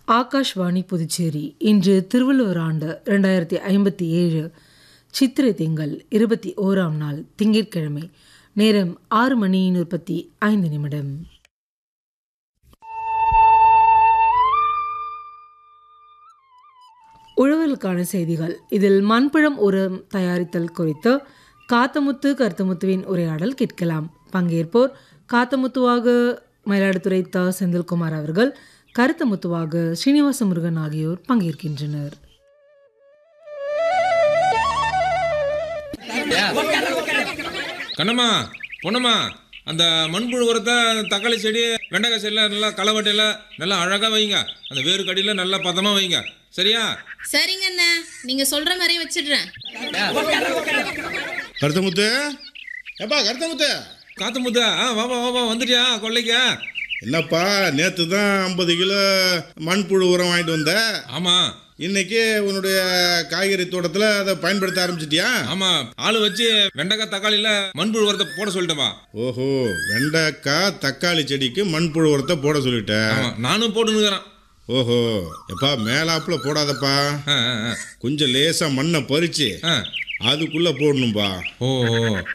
ஆகாஷ்வாணி புதுச்சேரி இன்று திருவள்ளுவர் ஆண்டு ரெண்டாயிரத்தி ஐம்பத்தி ஏழு சித்திரை திங்கள் இருபத்தி ஓராம் நாள் திங்கட்கிழமை நேரம் ஆறு மணி முப்பத்தி ஐந்து நிமிடம் உழவர்களுக்கான செய்திகள் இதில் மண்பழம் உரம் தயாரித்தல் குறித்து காத்தமுத்து கருத்தமுத்துவின் உரையாடல் கேட்கலாம் பங்கேற்போர் காத்தமுத்துவாக மயிலாடுதுறை த செந்தில்குமார் அவர்கள் கருத்தமுத்துவாக ஸ்ரீனிவாச முருகன் ஆகியோர் பங்கேற்கின்றனர் கண்ணம்மா பொண்ணம்மா அந்த மண்புழு உரத்தை தக்காளி செடி வெண்டைக்காய் செடியில் நல்லா களவட்டையில் நல்லா அழகாக வைங்க அந்த வேறு கடியில் நல்லா பதமாக வைங்க சரியா சரிங்க அண்ணா நீங்க சொல்ற மாதிரியே வச்சிடுறேன் கருத்தமுத்து ஏப்பா கருத்தமுத்து காத்து முத்த ஆ வாப்பா வாப்பா வந்துட்டியா கொள்ளைக்கா என்னப்பா நேற்று தான் ஐம்பது கிலோ மண்புழு உரம் வாங்கிட்டு வந்த ஆமாம் இன்னைக்கு உன்னுடைய காய்கறி தோட்டத்தில் அதை பயன்படுத்த ஆரம்பிச்சிட்டியா ஆமாம் ஆள் வச்சு வெண்டைக்காய் தக்காளியில் மண்புழு உரத்தை போட சொல்லிட்டேப்பா ஓஹோ வெண்டைக்காய் தக்காளி செடிக்கு மண்புழு உரத்தை போட சொல்லிட்டேன் ஆமாம் நானும் போட்டுன்னுக்குறேன் ஓஹோ எப்பா மேலாப்புல போடாதப்பா ஆ ஆ, ஆ கொஞ்சம் லேசா மண்ணை பறிச்சு ஆ அதுக்குள்ள போடணும்பா ஓ ஓ